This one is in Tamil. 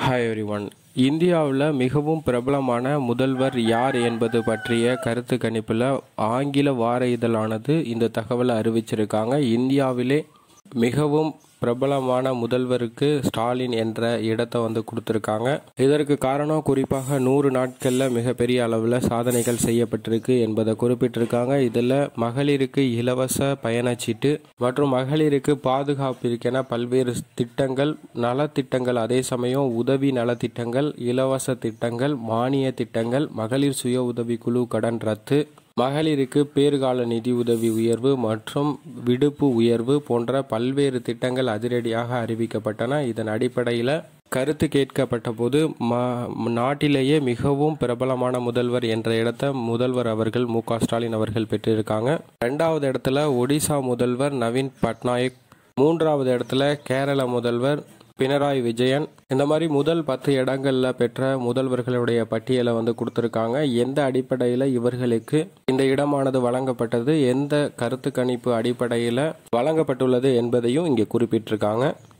ஹாய் எவ்ரி ஒன் இந்தியாவில் மிகவும் பிரபலமான முதல்வர் யார் என்பது பற்றிய கருத்து கணிப்பில் ஆங்கில வார இதழானது இந்த தகவலை அறிவிச்சிருக்காங்க இந்தியாவிலே மிகவும் பிரபலமான முதல்வருக்கு ஸ்டாலின் என்ற இடத்தை வந்து கொடுத்துருக்காங்க இதற்கு காரணம் குறிப்பாக நூறு நாட்களில் மிகப்பெரிய அளவில் சாதனைகள் செய்யப்பட்டிருக்கு என்பதை குறிப்பிட்டிருக்காங்க இதில் மகளிருக்கு இலவச பயணச்சீட்டு மற்றும் மகளிருக்கு பாதுகாப்பிற்கென பல்வேறு திட்டங்கள் நலத்திட்டங்கள் அதே சமயம் உதவி நலத்திட்டங்கள் இலவச திட்டங்கள் மானிய திட்டங்கள் மகளிர் சுய உதவிக்குழு கடன் ரத்து மகளிருக்கு பேறுகால நிதி உதவி உயர்வு மற்றும் விடுப்பு உயர்வு போன்ற பல்வேறு திட்டங்கள் அதிரடியாக அறிவிக்கப்பட்டன இதன் அடிப்படையில் கருத்து கேட்கப்பட்ட போது ம நாட்டிலேயே மிகவும் பிரபலமான முதல்வர் என்ற இடத்தை முதல்வர் அவர்கள் மு க ஸ்டாலின் அவர்கள் பெற்றிருக்காங்க ரெண்டாவது இடத்துல ஒடிசா முதல்வர் நவீன் பட்நாயக் மூன்றாவது இடத்துல கேரள முதல்வர் பினராயி விஜயன் இந்த மாதிரி முதல் பத்து இடங்களில் பெற்ற முதல்வர்களுடைய பட்டியலை வந்து கொடுத்துருக்காங்க எந்த அடிப்படையில் இவர்களுக்கு இந்த இடமானது வழங்கப்பட்டது எந்த கருத்து கணிப்பு அடிப்படையில் வழங்கப்பட்டுள்ளது என்பதையும் இங்கே குறிப்பிட்டிருக்காங்க